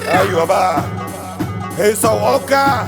ايوه بقى هيصة وعكا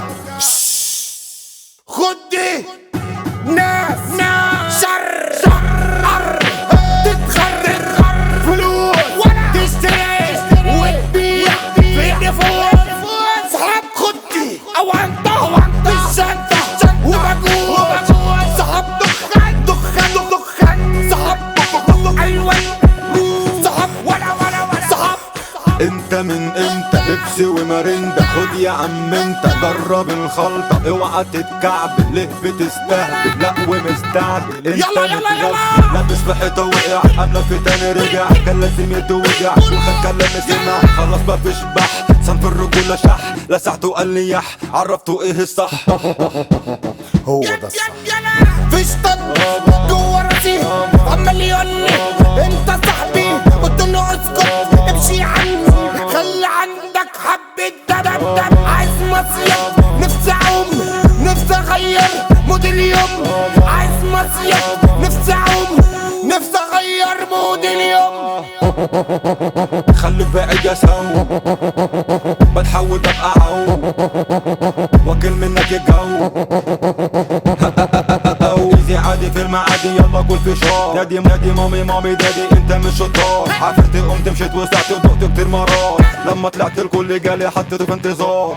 خد دي ناس ناس شر شر تتخرج فلوس تشتري وتبيع في نفوس سحب خدي او انت بالشنطة وبجوز سحب دخان دخان دخان سحب ايوه سحب ولا ولا ولا سحب انت من امتى بيبسي وماريندا خد يا عم انت جرب الخلطة اوعى تتكعبل ليه بتستهبل لا ومستعجل انت يلا، يلا، متغفل. يلا. لابس في حيطة وقع قبل في تاني رجع كان لازم يتوجع وخد كلام سمع خلاص مفيش بح صنف الرجولة شح لسعته وقال لي يح عرفته ايه الصح هو ده الصح فيش طن جوه راسي عمال يقول لي انت صاحبي قلت له اسكت امشي عني خلي عندك حبة دم دم عايز مصيف نفسي اعوم نفسي اغير مود اليوم عايز مصيف نفسي اعوم نفسي اغير مود اليوم خليك بعيد يا سو بتحاول ابقى عو واكل منك الجو ايزي عادي في المعادي يلا كل في شهر دادي دادي مامي مامي دادي انت مش شطار عافرت قمت مشيت وسعت ودقت كتير مرات لما طلعت الكل جالي حطيته في انتظار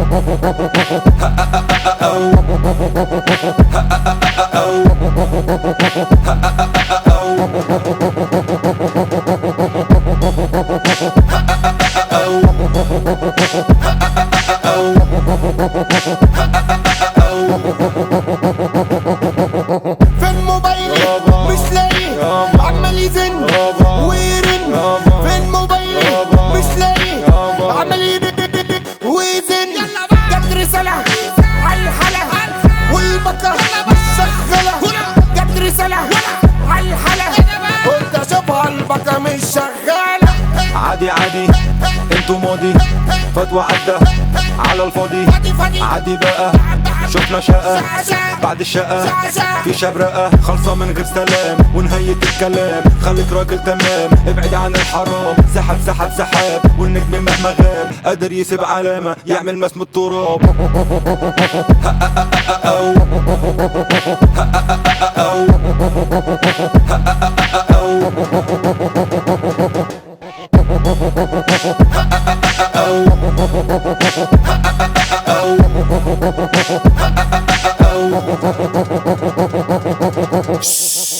فين موبايلي مش لاقي عمال يزن ويرن فين موبايلي مش لاقي عمال يرن ويزن جت رسالة على الحالة والبكا مش شغالة جت رسالة على الحالة قلت اشوفها البكا مش شغالة عادي عادي انتوا ماضي فتوى عدى على الفاضي عادي بقى شفنا شقة بعد الشقة في شبرقة خلصة من غير سلام ونهاية الكلام خليك راجل تمام ابعد عن الحرام سحب سحب سحاب والنجم مهما غاب قادر يسيب علامة يعمل مسم التراب شش